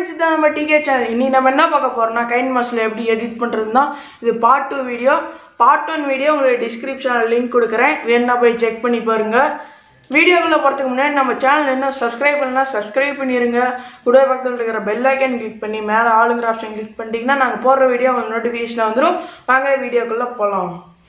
friends இதான் நம்ம decay channel இனி நம்ம என்ன பார்க்க போறோம்னா கைன் மாஸ்ல எப்படி எடிட் பண்ணுறது தான் இது part two video part one video உங்களுக்கு டிஸ்கிரிப்ஷனில் லிங்க் கொடுக்குறேன் வேணா போய் செக் பண்ணி பாருங்க வீடியோக்குள்ளே போகிறதுக்கு முன்னாடி நம்ம சேனல் இன்னும் சப்ஸ்கிரைப் பண்ணலாம் சப்ஸ்கிரைப் பண்ணிடுங்க கூட பக்கத்தில் இருக்கிற பெல் ஐக்கன் கிளிக் பண்ணி மேலே ஆளுங்கிற ஆப்ஷன் கிளிக் பண்ணிட்டீங்கன்னா நாங்கள் போடுற வீடியோ உங்களுக்கு நோட்டிஃபிகேஷன் வந்துடும் வாங்க வீடியோக்குள்ளே போகலாம்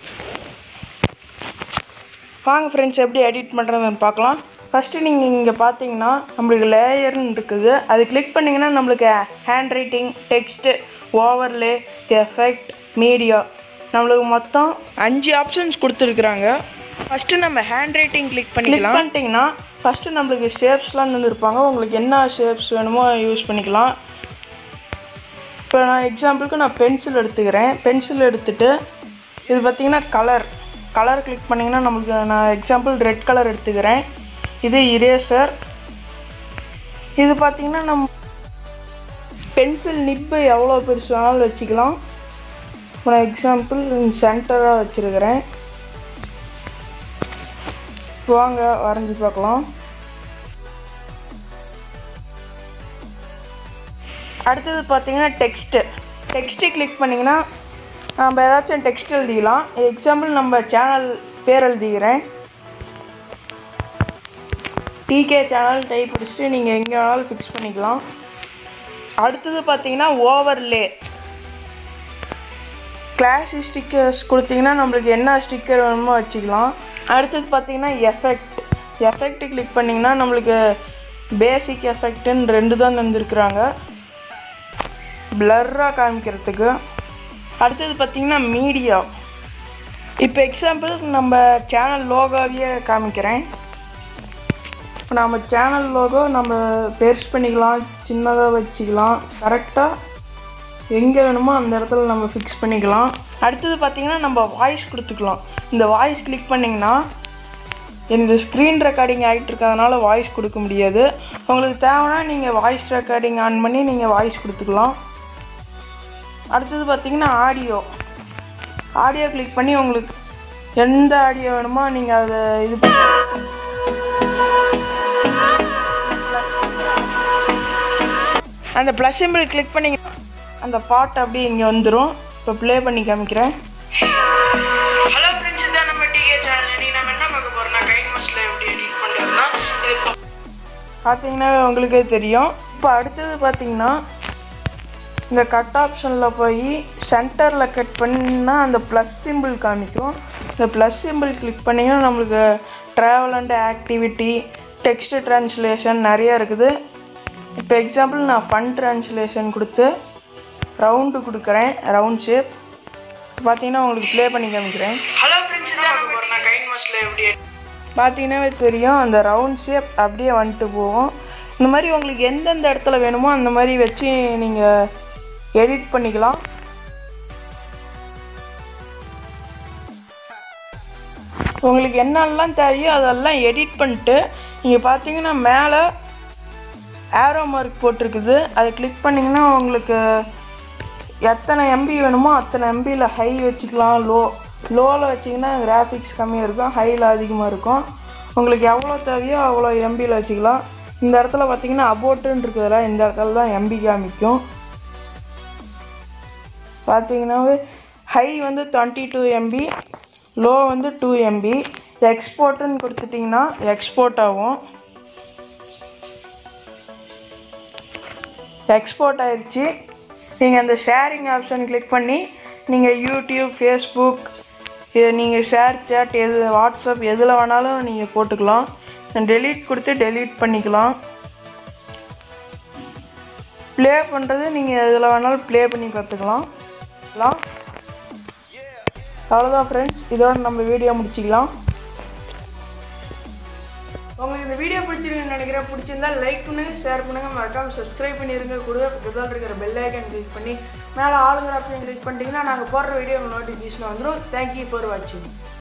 வாங்க ஃப்ரெண்ட்ஸ் எப்படி எடிட் பண்ணுறதுன்னு பார்க்கலாம் ஃபஸ்ட்டு நீங்கள் இங்கே பார்த்தீங்கன்னா நம்மளுக்கு லேயர்னு இருக்குது அது கிளிக் பண்ணிங்கன்னா நம்மளுக்கு handwriting text overlay effect media நம்மளுக்கு மொத்தம் அஞ்சு ஆப்ஷன்ஸ் கொடுத்துருக்குறாங்க ஃபஸ்ட்டு நம்ம ஹேண்ட் ரைட்டிங் கிளிக் பண்ணிக்கலாம் பண்ணிட்டீங்கன்னா ஃபஸ்ட்டு நம்மளுக்கு ஷேப்ஸ்லாம் தந்துருப்பாங்க உங்களுக்கு என்ன ஷேப்ஸ் வேணுமோ யூஸ் பண்ணிக்கலாம் இப்போ நான் எக்ஸாம்பிளுக்கு நான் பென்சில் எடுத்துக்கிறேன் பென்சில் எடுத்துட்டு இது பார்த்தீங்கன்னா கலர் கலர் கிளிக் பண்ணிங்கன்னா நம்மளுக்கு நான் எக்ஸாம்பிள் ரெட் கலர் எடுத்துக்கிறேன் இது இரேசர் இது பார்த்தீங்கன்னா நம்ம பென்சில் நிப்பு எவ்வளோ பெருசு வேணாலும் வச்சுக்கலாம் இப்போ நான் எக்ஸாம்பிள் சென்டராக வச்சுருக்கிறேன் வாங்க வரைஞ்சி பார்க்கலாம் அடுத்தது பார்த்தீங்கன்னா டெக்ஸ்ட்டு டெக்ஸ்ட்டு கிளிக் பண்ணிங்கன்னா நம்ம ஏதாச்சும் டெக்ஸ்ட் எழுதிக்கலாம் எக்ஸாம்பிள் நம்ம சேனல் பேர் எழுதிக்கிறேன் டிகே சேனல் டைப் அடிச்சுட்டு நீங்கள் எங்கே வேணாலும் ஃபிக்ஸ் பண்ணிக்கலாம் அடுத்தது பார்த்தீங்கன்னா ஓவர்லே கிளாஸ் ஸ்டிக்கர்ஸ் கொடுத்தீங்கன்னா நம்மளுக்கு என்ன ஸ்டிக்கர் வேணுமோ வச்சுக்கலாம் அடுத்தது பார்த்தீங்கன்னா எஃபெக்ட் எஃபெக்ட் கிளிக் பண்ணிங்கன்னா நம்மளுக்கு பேசிக் எஃபெக்ட்டுன்னு ரெண்டு தான் தந்துருக்குறாங்க பிளர்ராக காமிக்கிறதுக்கு அடுத்தது பார்த்தீங்கன்னா மீடியா இப்போ எக்ஸாம்பிள் நம்ம சேனல் லோகோவையே காமிக்கிறேன் இப்போ நம்ம சேனல் லோகோ நம்ம பெருசு பண்ணிக்கலாம் சின்னதாக வச்சுக்கலாம் கரெக்டாக எங்கே வேணுமோ அந்த இடத்துல நம்ம ஃபிக்ஸ் பண்ணிக்கலாம் அடுத்தது பார்த்தீங்கன்னா நம்ம வாய்ஸ் கொடுத்துக்கலாம் இந்த வாய்ஸ் கிளிக் பண்ணிங்கன்னா இந்த ஸ்க்ரீன் ரெக்கார்டிங் ஆகிட்டு இருக்கிறதுனால வாய்ஸ் கொடுக்க முடியாது உங்களுக்கு தேவைன்னா நீங்கள் வாய்ஸ் ரெக்கார்டிங் ஆன் பண்ணி நீங்கள் வாய்ஸ் கொடுத்துக்கலாம் அடுத்தது பார்த்தீங்கன்னா ஆடியோ ஆடியோ கிளிக் பண்ணி உங்களுக்கு எந்த ஆடியோ வேணுமோ நீங்கள் அதை இது பண்ணி அந்த ப்ளஸ் சிம்பிள் கிளிக் பண்ணி அந்த பாட்டு அப்படியே இங்கே வந்துடும் இப்போ ப்ளே பண்ணி காமிக்கிறேன் ஹலோ ஃப்ரெண்ட்ஸ் இதான் நம்ம டிகே சேனல் நீ நம்ம என்ன பார்க்க போகிறோம்னா கைன் மஸ்ல எப்படி எடிட் பண்ணுறதுனா இது பார்த்தீங்கன்னா உங்களுக்கே தெரியும் இப்போ அடுத்தது பார்த்தீங்கன்னா இந்த கட் ஆப்ஷனில் போய் சென்டரில் கட் பண்ணால் அந்த ப்ளஸ் சிம்பிள் காமிக்கும் இந்த ப்ளஸ் சிம்பிள் கிளிக் பண்ணிங்கன்னா நம்மளுக்கு travel and activity text translation நிறைய இருக்குது இப்போ எக்ஸாம்பிள் நான் ஃபன் ட்ரான்ஸ்லேஷன் கொடுத்து ரவுண்டு கொடுக்குறேன் ரவுண்ட் ஷேப் பார்த்தீங்கன்னா உங்களுக்கு ப்ளே பண்ணி காமிக்கிறேன் ஹலோ ஃப்ரெண்ட்ஸ் நான் கைன் மாஸ்டில் எப்படி பார்த்தீங்கன்னாவே தெரியும் அந்த ரவுண்ட் ஷேப் அப்படியே வந்துட்டு போகும் இந்த மாதிரி உங்களுக்கு எந்தெந்த இடத்துல வேணுமோ அந்த மாதிரி வச்சு நீங்கள் எடிட் பண்ணிக்கலாம் உங்களுக்கு என்னெல்லாம் தேவையோ அதெல்லாம் எடிட் பண்ணிட்டு நீங்கள் பார்த்தீங்கன்னா மேலே ஏரோ மார்க் போட்டிருக்குது அதை கிளிக் பண்ணிங்கன்னா உங்களுக்கு எத்தனை எம்பி வேணுமோ அத்தனை எம்பியில் ஹை வச்சுக்கலாம் லோ லோவில் வச்சிங்கன்னா கிராஃபிக்ஸ் கம்மியாக இருக்கும் ஹையில் அதிகமாக இருக்கும் உங்களுக்கு எவ்வளோ தேவையோ அவ்வளோ எம்பியில் வச்சுக்கலாம் இந்த இடத்துல பார்த்தீங்கன்னா அபோட்டுன்னு இருக்குதுல இந்த இடத்துல தான் எம்பி காமிக்கும் பார்த்தீங்கன்னாவே ஹை வந்து டுவெண்ட்டி டூ எம்பி லோ வந்து டூ எம்பி எக்ஸ்போர்ட்டுன்னு கொடுத்துட்டிங்கன்னா எக்ஸ்போர்ட் ஆகும் எக்ஸ்போர்ட் ஆயிடுச்சு நீங்கள் அந்த ஷேரிங் ஆப்ஷன் கிளிக் பண்ணி நீங்கள் யூடியூப் ஃபேஸ்புக் இது நீங்கள் ஷேர் சேட் எது வாட்ஸ்அப் எதில் வேணாலும் நீங்கள் போட்டுக்கலாம் டெலீட் கொடுத்து டெலீட் பண்ணிக்கலாம் ப்ளே பண்ணுறது நீங்கள் எதில் வேணாலும் ப்ளே பண்ணி பார்த்துக்கலாம் அவ்வளோதான் ஃப்ரெண்ட்ஸ் இதோட நம்ம வீடியோ முடிச்சிக்கலாம் உங்களுக்கு இந்த வீடியோ பிடிச்சிருக்குன்னு நினைக்கிறேன் பிடிச்சிருந்தா லைக் பண்ணுங்க ஷேர் பண்ணுங்க மறக்காம சப்ஸ்கிரைப் பண்ணிருங்க கூட பக்கத்தில் இருக்கிற பெல் ஐக்கன் கிளிக் பண்ணி மேலே ஆளுங்கிற ஆப்ஷன் கிளிக் பண்ணிட்டீங்கன்னா நாங்கள் போடுற வீடியோ நோட்டிஃபிகேஷன் வந்துடும் தேங்க்யூ ஃபார் வாட்சிங்